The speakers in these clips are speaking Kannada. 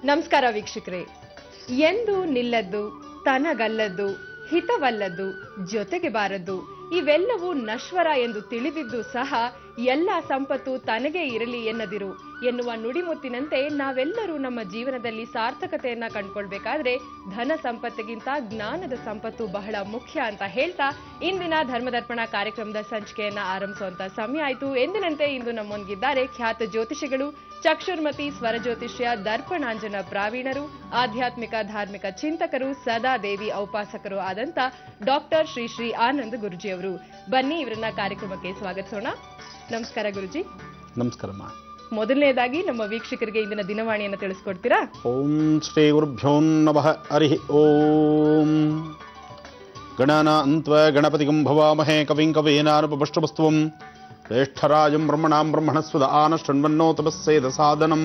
ನಮಸ್ಕಾರ ವೀಕ್ಷಕರೇ ಎಂದು ನಿಲ್ಲದ್ದು ತನಗಲ್ಲದ್ದು ಹಿತವಲ್ಲದ್ದು ಜೊತೆಗೆ ಬಾರದ್ದು ಇವೆಲ್ಲವೂ ನಶ್ವರ ಎಂದು ತಿಳಿದಿದ್ದು ಸಹ ಎಲ್ಲ ಸಂಪತ್ತು ತನಗೇ ಇರಲಿ ಎನ್ನದಿರು ಎನ್ನುವ ನುಡಿಮುತ್ತಿನಂತೆ ನಾವೆಲ್ಲರೂ ನಮ್ಮ ಜೀವನದಲ್ಲಿ ಸಾರ್ಥಕತೆಯನ್ನ ಕಂಡ್ಕೊಳ್ಬೇಕಾದ್ರೆ ಧನ ಸಂಪತ್ತಿಗಿಂತ ಜ್ಞಾನದ ಸಂಪತ್ತು ಬಹಳ ಮುಖ್ಯ ಅಂತ ಹೇಳ್ತಾ ಇಂದಿನ ಧರ್ಮದರ್ಪಣ ಕಾರ್ಯಕ್ರಮದ ಸಂಚಿಕೆಯನ್ನ ಆರಂಭಿಸುವಂತ ಸಮಯ ಆಯಿತು ಎಂದಿನಂತೆ ಇಂದು ನಮ್ಮೊಂದಿಗಿದ್ದಾರೆ ಖ್ಯಾತ ಜ್ಯೋತಿಷಿಗಳು ಚಕ್ಷುರ್ಮತಿ ಸ್ವರಜ್ಯೋತಿಷ್ಯ ದರ್ಪಣಾಂಜನ ಪ್ರಾವೀಣರು ಆಧ್ಯಾತ್ಮಿಕ ಧಾರ್ಮಿಕ ಚಿಂತಕರು ಸದಾ ದೇವಿ ಔಪಾಸಕರು ಆದಂತ ಡಾಕ್ಟರ್ ಶ್ರೀ ಶ್ರೀ ಆನಂದ್ ಗುರುಜಿಯವರು ಬನ್ನಿ ಇವರನ್ನ ಕಾರ್ಯಕ್ರಮಕ್ಕೆ ಸ್ವಾಗತಿಸೋಣ ನಮಸ್ಕಾರ ಗುರುಜಿ ನಮಸ್ಕಾರಮ್ಮ ಮೊದಲನೇದಾಗಿ ನಮ್ಮ ವೀಕ್ಷಕರಿಗೆ ಇಂದಿನ ದಿನವಾಣಿಯನ್ನು ತಿಳಿಸ್ಕೊಡ್ತೀರಾ ಓಂ ಶ್ರೀ ಗುರುಭ್ಯೋ ನಮಃ ಹರಿ ಓಂ ಗಣನಾನ್ತ್ವ ಗಣಪತಿಗಂ ಭವಾಮಹೇ ಕವಿಂ ಕವೀನಾನುಪಪಷ್ಟುವಸ್ತುವಂ ಜ್ಯೇಷ್ಠರಾಜಂ ಬ್ರಹ್ಮಣಾಂ ಬ್ರಹ್ಮಣಸ್ವದ ಆನ ಶೃಣ್ವನ್ನೋತಪಸ್ಸೇದ ಸಾಧನಂ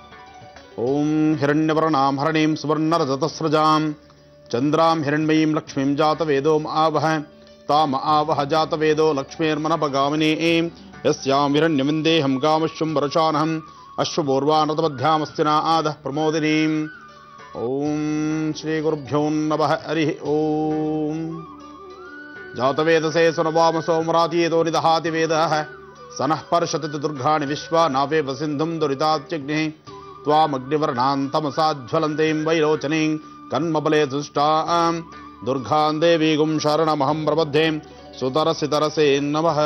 ಓಂ ಹಿರಣ್ಯವರ್ಣಾಂ ಹರಣೀಂ ಸುವರ್ಣರಜತಸ್ರಜಾಂ ಚಂದ್ರಾಂ ಹಿರಣ್ಮಯೀಂ ಲಕ್ಷ್ಮೀಂ ಜಾತವೇದೋಂ ಆವಹ ತಾಮ ಆವಹ ಜಾತವೇದೋ ಲಕ್ಷ್ಮೀರ್ಮನಪಗಾಮಿನೇ ಯಸ್ಯಾಂ ಹಿರಣ್ಯವಿಂದೇಹಂ ಗಾಮಶ್ವಂ ವರಶಾನಹಂ ಅಶ್ವಪೂರ್ವಾನೃತಮಧ್ಯಾಮಸ್ತಿನ ಆದಃ ಪ್ರಮೋದಿನೀಂ ಓಂ ಶ್ರೀ ಗುರುಭ್ಯೋ ನಮಃ ಹರಿ ಓಂ ಜಾತವೇದಸೇ ಸುನವಾಮ ಸೋಮರಾತೀಯತೋ ನಿದಹಾತಿ ವೇದಃ ಸನಃ ಪರ್ಷತಿ ದುರ್ಗಾಣಿ ವಿಶ್ವ ನಾವೇವ ಸಿಂಧುಂ ದುರಿತಾತ್ಯಗ್ನಿಃ त्वामग्निवर्णान्तमसाज्वलन्तीं वैरोचनीं कन्मबले दुष्टां दुर्गां देवीगुं शरणमहं प्रबद्धे ಸುತರಸಿತರಸೆ ನಮಃ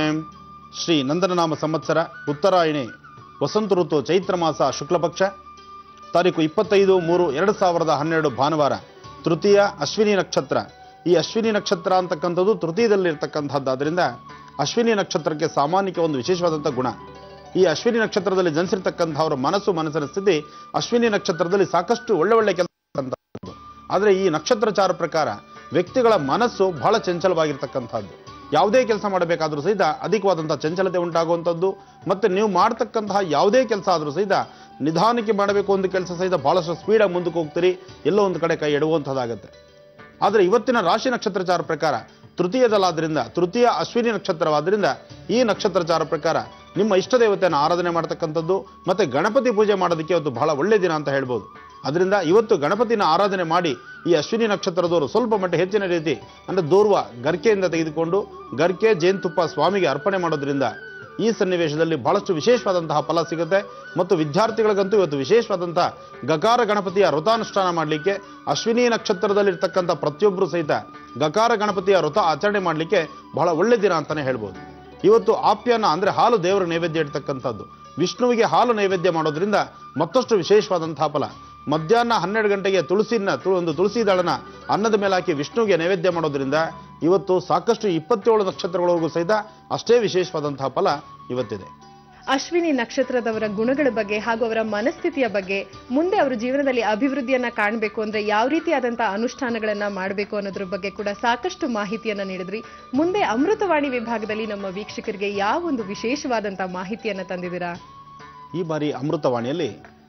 ಶ್ರೀ ನಂದನನಾಮ ಸಂವತ್ಸರ ಉತ್ತರಾಯಣಿ ವಸಂತ ಋತು ಚೈತ್ರ ಮಾಸ ಶುಕ್ಲಪಕ್ಷ ತಾರೀಕು ಇಪ್ಪತ್ತೈದು ಮೂರು ಎರಡು ಸಾವಿರದ ಹನ್ನೆರಡು ಭಾನುವಾರ ತೃತೀಯ ಅಶ್ವಿನಿ ನಕ್ಷತ್ರ ಈ ಅಶ್ವಿನಿ ನಕ್ಷತ್ರ ಅಂತಕ್ಕಂಥದ್ದು ತೃತೀಯದಲ್ಲಿರ್ತಕ್ಕಂಥದ್ದಾದ್ರಿಂದ ಅಶ್ವಿನಿ ನಕ್ಷತ್ರಕ್ಕೆ ಸಾಮಾನ್ಯಕ್ಕೆ ಒಂದು ವಿಶೇಷವಾದಂಥ ಗುಣ ಈ ಅಶ್ವಿನಿ ನಕ್ಷತ್ರದಲ್ಲಿ ಜನಿಸಿರ್ತಕ್ಕಂಥವರ ಮನಸ್ಸು ಮನಸ್ಸಿನ ಸ್ಥಿತಿ ಅಶ್ವಿನಿ ನಕ್ಷತ್ರದಲ್ಲಿ ಸಾಕಷ್ಟು ಒಳ್ಳೆ ಒಳ್ಳೆ ಕೆಲಸ ಆದರೆ ಈ ನಕ್ಷತ್ರಚಾರ ಪ್ರಕಾರ ವ್ಯಕ್ತಿಗಳ ಮನಸ್ಸು ಬಹಳ ಚಂಚಲವಾಗಿರ್ತಕ್ಕಂಥದ್ದು ಯಾವುದೇ ಕೆಲಸ ಮಾಡಬೇಕಾದ್ರೂ ಸಹಿತ ಅಧಿಕವಾದಂತಹ ಚಂಚಲತೆ ಉಂಟಾಗುವಂಥದ್ದು ಮತ್ತೆ ನೀವು ಮಾಡ್ತಕ್ಕಂತಹ ಯಾವುದೇ ಕೆಲಸ ಆದರೂ ಸಹಿತ ನಿಧಾನಕ್ಕೆ ಮಾಡಬೇಕು ಒಂದು ಕೆಲಸ ಸಹಿತ ಬಹಳಷ್ಟು ಸ್ಪೀಡಾಗಿ ಮುಂದಕ್ಕೆ ಹೋಗ್ತೀರಿ ಎಲ್ಲೋ ಒಂದು ಕಡೆ ಕೈ ಎಡುವಂಥದ್ದಾಗತ್ತೆ ಆದರೆ ಇವತ್ತಿನ ರಾಶಿ ನಕ್ಷತ್ರಚಾರ ಪ್ರಕಾರ ತೃತೀಯದಲ್ಲಾದ್ರಿಂದ ತೃತೀಯ ಅಶ್ವಿನಿ ನಕ್ಷತ್ರವಾದ್ರಿಂದ ಈ ನಕ್ಷತ್ರಚಾರ ಪ್ರಕಾರ ನಿಮ್ಮ ಇಷ್ಟ ದೇವತೆಯನ್ನು ಆರಾಧನೆ ಮಾಡ್ತಕ್ಕಂಥದ್ದು ಮತ್ತೆ ಗಣಪತಿ ಪೂಜೆ ಮಾಡೋದಕ್ಕೆ ಇವತ್ತು ಬಹಳ ಒಳ್ಳೆ ದಿನ ಅಂತ ಹೇಳ್ಬೋದು ಅದರಿಂದ ಇವತ್ತು ಗಣಪತಿನ ಆರಾಧನೆ ಮಾಡಿ ಈ ಅಶ್ವಿನಿ ನಕ್ಷತ್ರದವರು ಸ್ವಲ್ಪ ಮಟ್ಟ ಹೆಚ್ಚಿನ ರೀತಿ ಅಂದರೆ ದೂರ್ವ ಗರ್ಕೆಯಿಂದ ತೆಗೆದುಕೊಂಡು ಗರ್ಕೆ ಜೇನುತುಪ್ಪ ಸ್ವಾಮಿಗೆ ಅರ್ಪಣೆ ಮಾಡೋದ್ರಿಂದ ಈ ಸನ್ನಿವೇಶದಲ್ಲಿ ಬಹಳಷ್ಟು ವಿಶೇಷವಾದಂತಹ ಫಲ ಸಿಗುತ್ತೆ ಮತ್ತು ವಿದ್ಯಾರ್ಥಿಗಳಿಗಂತೂ ಇವತ್ತು ವಿಶೇಷವಾದಂತಹ ಗಕಾರ ಗಣಪತಿಯ ವ್ರತಾನುಷ್ಠಾನ ಮಾಡಲಿಕ್ಕೆ ಅಶ್ವಿನಿ ನಕ್ಷತ್ರದಲ್ಲಿರ್ತಕ್ಕಂಥ ಪ್ರತಿಯೊಬ್ಬರು ಸಹಿತ ಗಕಾರ ಗಣಪತಿಯ ವ್ರತ ಆಚರಣೆ ಮಾಡಲಿಕ್ಕೆ ಬಹಳ ಒಳ್ಳೆ ದಿನ ಅಂತಾನೆ ಹೇಳ್ಬೋದು ಇವತ್ತು ಆಪ್ಯಾನ ಅಂದ್ರೆ ಹಾಲು ದೇವರ ನೈವೇದ್ಯ ಇಡ್ತಕ್ಕಂಥದ್ದು ವಿಷ್ಣುವಿಗೆ ಹಾಲು ನೈವೇದ್ಯ ಮಾಡೋದ್ರಿಂದ ಮತ್ತಷ್ಟು ವಿಶೇಷವಾದಂತಹ ಫಲ ಮಧ್ಯಾಹ್ನ ಹನ್ನೆರಡು ಗಂಟೆಗೆ ತುಳಸಿನ ತು- ಒಂದು ತುಳಸಿ ದಳನ ಅನ್ನದ ಮೇಲೆ ಹಾಕಿ ವಿಷ್ಣುವಿಗೆ ನೈವೇದ್ಯ ಮಾಡೋದ್ರಿಂದ ಇವತ್ತು ಸಾಕಷ್ಟು ಇಪ್ಪತ್ತೇಳು ನಕ್ಷತ್ರಗಳವರೆಗೂ ಸಹಿತ ಅಷ್ಟೇ ವಿಶೇಷವಾದಂತಹ ಫಲ ಇವತ್ತಿದೆ ಅಶ್ವಿನಿ ನಕ್ಷತ್ರದವರ ಗುಣಗಳ ಬಗ್ಗೆ ಹಾಗೂ ಅವರ ಮನಸ್ಥಿತಿಯ ಬಗ್ಗೆ ಮುಂದೆ ಅವರ ಜೀವನದಲ್ಲಿ ಅಭಿವೃದ್ಧಿಯನ್ನ ಕಾಣಬೇಕು ಅಂದ್ರೆ ಯಾವ ರೀತಿಯಾದಂತಹ ಅನುಷ್ಠಾನಗಳನ್ನ ಮಾಡಬೇಕು ಅನ್ನೋದ್ರ ಬಗ್ಗೆ ಕೂಡ ಸಾಕಷ್ಟು ಮಾಹಿತಿಯನ್ನ ನೀಡಿದ್ರಿ ಮುಂದೆ ಅಮೃತವಾಣಿ ವಿಭಾಗದಲ್ಲಿ ನಮ್ಮ ವೀಕ್ಷಕರಿಗೆ ಯಾವ ಒಂದು ವಿಶೇಷವಾದಂತಹ ಮಾಹಿತಿಯನ್ನ ತಂದಿದ್ದೀರಾ ಈ ಬಾರಿ ಅಮೃತವಾಣಿಯಲ್ಲಿ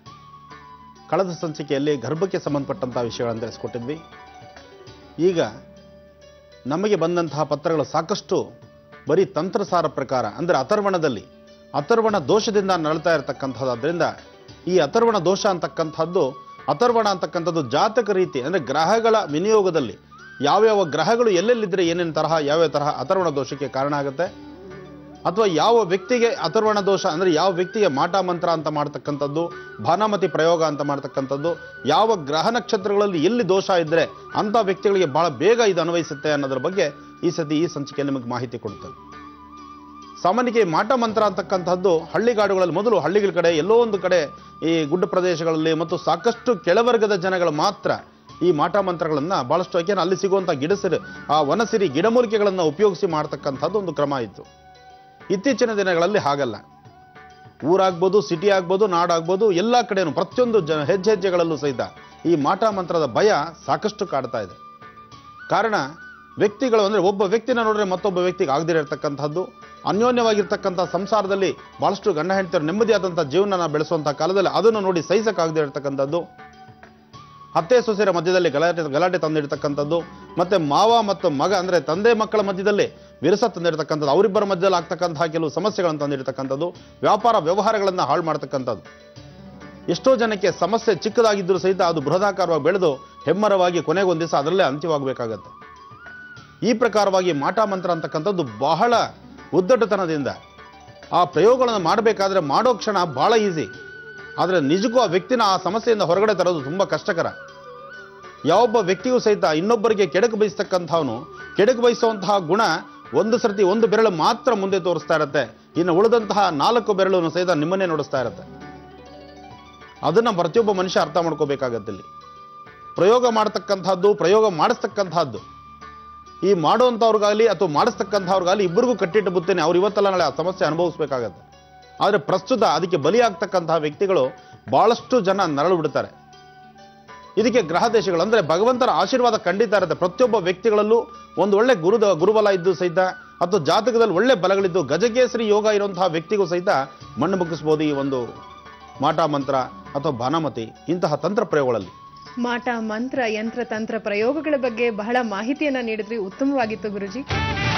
ಕಳೆದ ಸಂಚಿಕೆಯಲ್ಲಿ ಗರ್ಭಕ್ಕೆ ಸಂಬಂಧಪಟ್ಟಂತಹ ವಿಷಯಗಳನ್ನು ತಿಳಿಸ್ಕೊಟ್ಟಿದ್ವಿ ಈಗ ನಮಗೆ ಬಂದಂತಹ ಪತ್ರಗಳು ಸಾಕಷ್ಟು ಬರೀ ತಂತ್ರಸಾರ ಪ್ರಕಾರ ಅಂದರೆ ಅಥರ್ವಣದಲ್ಲಿ ಅಥರ್ವಣ ದೋಷದಿಂದ ನರಳ್ತಾ ಇರತಕ್ಕಂಥದ್ದಾದ್ರಿಂದ ಈ ಅಥರ್ವಣ ದೋಷ ಅಂತಕ್ಕಂಥದ್ದು ಅಥರ್ವಣ ಅಂತಕ್ಕಂಥದ್ದು ಜಾತಕ ರೀತಿ ಅಂದರೆ ಗ್ರಹಗಳ ವಿನಿಯೋಗದಲ್ಲಿ ಯಾವ್ಯಾವ ಗ್ರಹಗಳು ಎಲ್ಲೆಲ್ಲಿದ್ದರೆ ಏನೇನು ತರಹ ಯಾವ್ಯಾವ ತರಹ ಅಥರ್ವಣ ದೋಷಕ್ಕೆ ಕಾರಣ ಆಗುತ್ತೆ ಅಥವಾ ಯಾವ ವ್ಯಕ್ತಿಗೆ ಅಥರ್ವಣ ದೋಷ ಅಂದರೆ ಯಾವ ವ್ಯಕ್ತಿಗೆ ಮಾಟ ಮಂತ್ರ ಅಂತ ಮಾಡ್ತಕ್ಕಂಥದ್ದು ಭಾನಾಮತಿ ಪ್ರಯೋಗ ಅಂತ ಮಾಡ್ತಕ್ಕಂಥದ್ದು ಯಾವ ಗ್ರಹ ನಕ್ಷತ್ರಗಳಲ್ಲಿ ಎಲ್ಲಿ ದೋಷ ಇದ್ದರೆ ಅಂಥ ವ್ಯಕ್ತಿಗಳಿಗೆ ಬಹಳ ಬೇಗ ಇದು ಅನ್ವಯಿಸುತ್ತೆ ಅನ್ನೋದ್ರ ಬಗ್ಗೆ ಈ ಸತಿ ಈ ಸಂಚಿಕೆ ನಿಮಗೆ ಮಾಹಿತಿ ಕೊಡ್ತದೆ ಸಾಮಾನ್ಯಕ್ಕೆ ಈ ಮಾಟ ಮಂತ್ರ ಅಂತಕ್ಕಂಥದ್ದು ಹಳ್ಳಿಗಾಡುಗಳಲ್ಲಿ ಮೊದಲು ಹಳ್ಳಿಗಳ ಕಡೆ ಎಲ್ಲೋ ಒಂದು ಕಡೆ ಈ ಗುಡ್ಡ ಪ್ರದೇಶಗಳಲ್ಲಿ ಮತ್ತು ಸಾಕಷ್ಟು ಕೆಳವರ್ಗದ ಜನಗಳು ಮಾತ್ರ ಈ ಮಾಟ ಮಂತ್ರಗಳನ್ನು ಬಹಳಷ್ಟು ಯಾಕೆಂದ್ರೆ ಅಲ್ಲಿ ಸಿಗುವಂಥ ಗಿಡಸಿರಿ ಆ ವನಸಿರಿ ಗಿಡಮೂಲಿಕೆಗಳನ್ನು ಉಪಯೋಗಿಸಿ ಮಾಡ್ತಕ್ಕಂಥದ್ದು ಒಂದು ಕ್ರಮ ಇತ್ತು ಇತ್ತೀಚಿನ ದಿನಗಳಲ್ಲಿ ಹಾಗಲ್ಲ ಊರಾಗ್ಬೋದು ಸಿಟಿ ಆಗ್ಬೋದು ನಾಡಾಗ್ಬೋದು ಎಲ್ಲ ಕಡೆನೂ ಪ್ರತಿಯೊಂದು ಜನ ಹೆಜ್ಜೆ ಹೆಜ್ಜೆಗಳಲ್ಲೂ ಸಹಿತ ಈ ಮಾಟ ಮಂತ್ರದ ಭಯ ಸಾಕಷ್ಟು ಕಾಡ್ತಾ ಇದೆ ಕಾರಣ ವ್ಯಕ್ತಿಗಳು ಅಂದರೆ ಒಬ್ಬ ವ್ಯಕ್ತಿನ ನೋಡಿದ್ರೆ ಮತ್ತೊಬ್ಬ ವ್ಯಕ್ತಿಗೆ ಆಗದಿರತಕ್ಕಂಥದ್ದು ಅನ್ಯೋನ್ಯವಾಗಿರ್ತಕ್ಕಂಥ ಸಂಸಾರದಲ್ಲಿ ಬಹಳಷ್ಟು ಗಂಡ ಹೆಂಡತಿಯರು ನೆಮ್ಮದಿಯಾದಂಥ ಜೀವನ ಬೆಳೆಸುವಂಥ ಕಾಲದಲ್ಲಿ ಅದನ್ನು ನೋಡಿ ಸಹಿಸಕ್ಕಾಗದೇ ಇರತಕ್ಕಂಥದ್ದು ಅತ್ತೆ ಸೊಸೆಯರ ಮಧ್ಯದಲ್ಲಿ ಗಲಾಟೆ ಗಲಾಟೆ ತಂದಿಡ್ತಕ್ಕಂಥದ್ದು ಮತ್ತೆ ಮಾವ ಮತ್ತು ಮಗ ಅಂದ್ರೆ ತಂದೆ ಮಕ್ಕಳ ಮಧ್ಯದಲ್ಲಿ ವಿರಸ ತಂದಿರತಕ್ಕಂಥದ್ದು ಅವರಿಬ್ಬರ ಮಧ್ಯದಲ್ಲಿ ಆಗ್ತಕ್ಕಂತಹ ಕೆಲವು ಸಮಸ್ಯೆಗಳನ್ನು ತಂದಿರತಕ್ಕಂಥದ್ದು ವ್ಯಾಪಾರ ವ್ಯವಹಾರಗಳನ್ನು ಹಾಳು ಮಾಡ್ತಕ್ಕಂಥದ್ದು ಎಷ್ಟೋ ಜನಕ್ಕೆ ಸಮಸ್ಯೆ ಚಿಕ್ಕದಾಗಿದ್ದರೂ ಸಹಿತ ಅದು ಬೃಹದಾಕಾರವಾಗಿ ಬೆಳೆದು ಹೆಮ್ಮರವಾಗಿ ಕೊನೆಗೊಂದು ದಿವಸ ಅದರಲ್ಲೇ ಅಂತ್ಯವಾಗಬೇಕಾಗತ್ತೆ ಈ ಪ್ರಕಾರವಾಗಿ ಮಾಟ ಮಂತ್ರ ಅಂತಕ್ಕಂಥದ್ದು ಬಹಳ ಉದ್ದಟತನದಿಂದ ಆ ಪ್ರಯೋಗಗಳನ್ನು ಮಾಡಬೇಕಾದ್ರೆ ಮಾಡೋ ಕ್ಷಣ ಬಹಳ ಈಸಿ ಆದರೆ ನಿಜಕ್ಕೂ ಆ ವ್ಯಕ್ತಿನ ಆ ಸಮಸ್ಯೆಯಿಂದ ಹೊರಗಡೆ ತರೋದು ತುಂಬ ಕಷ್ಟಕರ ಯಾವೊಬ್ಬ ವ್ಯಕ್ತಿಗೂ ಸಹಿತ ಇನ್ನೊಬ್ಬರಿಗೆ ಕೆಡಕು ಬಯಸ್ತಕ್ಕಂಥವನು ಕೆಡಕು ಬಯಸುವಂತಹ ಗುಣ ಒಂದು ಸರ್ತಿ ಒಂದು ಬೆರಳು ಮಾತ್ರ ಮುಂದೆ ತೋರಿಸ್ತಾ ಇರುತ್ತೆ ಇನ್ನು ಉಳಿದಂತಹ ನಾಲ್ಕು ಬೆರಳು ಸಹಿತ ನಿಮ್ಮನ್ನೇ ನೋಡಿಸ್ತಾ ಇರುತ್ತೆ ಅದನ್ನ ಪ್ರತಿಯೊಬ್ಬ ಮನುಷ್ಯ ಅರ್ಥ ಮಾಡ್ಕೋಬೇಕಾಗತ್ತೆ ಇಲ್ಲಿ ಪ್ರಯೋಗ ಮಾಡತಕ್ಕಂಥದ್ದು ಪ್ರಯೋಗ ಮಾಡಿಸ್ತಕ್ಕಂಥದ್ದು ಈ ಮಾಡುವಂಥವ್ರಿಗಾಗಲಿ ಅಥವಾ ಮಾಡಿಸ್ತಕ್ಕಂಥವ್ರಿಗಾಗಲಿ ಇಬ್ಬರಿಗೂ ಕಟ್ಟಿಟ್ಟು ಬುತ್ತೇನೆ ಅವ್ರು ಇವತ್ತಲ್ಲ ನಾಳೆ ಆ ಸಮಸ್ಯೆ ಅನುಭವಿಸ್ಬೇಕಾಗತ್ತೆ ಆದರೆ ಪ್ರಸ್ತುತ ಅದಕ್ಕೆ ಬಲಿಯಾಗ್ತಕ್ಕಂತಹ ವ್ಯಕ್ತಿಗಳು ಬಹಳಷ್ಟು ಜನ ನರಳು ಬಿಡ್ತಾರೆ ಇದಕ್ಕೆ ಗ್ರಹ ದೇಶಗಳು ಅಂದ್ರೆ ಭಗವಂತನ ಆಶೀರ್ವಾದ ಖಂಡಿತ ಇರುತ್ತೆ ಪ್ರತಿಯೊಬ್ಬ ವ್ಯಕ್ತಿಗಳಲ್ಲೂ ಒಂದು ಒಳ್ಳೆ ಗುರುದ ಗುರುಬಲ ಇದ್ದು ಸಹಿತ ಅಥವಾ ಜಾತಕದಲ್ಲಿ ಒಳ್ಳೆ ಬಲಗಳಿದ್ದು ಗಜಕೇಸರಿ ಯೋಗ ಇರುವಂತಹ ವ್ಯಕ್ತಿಗೂ ಸಹಿತ ಮಣ್ಣು ಮುಗಿಸ್ಬೋದು ಈ ಒಂದು ಮಾಟ ಮಂತ್ರ ಅಥವಾ ಭಾನಮತಿ ಇಂತಹ ತಂತ್ರ ಪ್ರಯೋಗಗಳಲ್ಲಿ ಮಾಟ ಮಂತ್ರ ಯಂತ್ರ ತಂತ್ರ ಪ್ರಯೋಗಗಳ ಬಗ್ಗೆ ಬಹಳ ಮಾಹಿತಿಯನ್ನ ನೀಡಿದ್ರಿ ಉತ್ತಮವಾಗಿತ್ತು ಗುರುಜಿ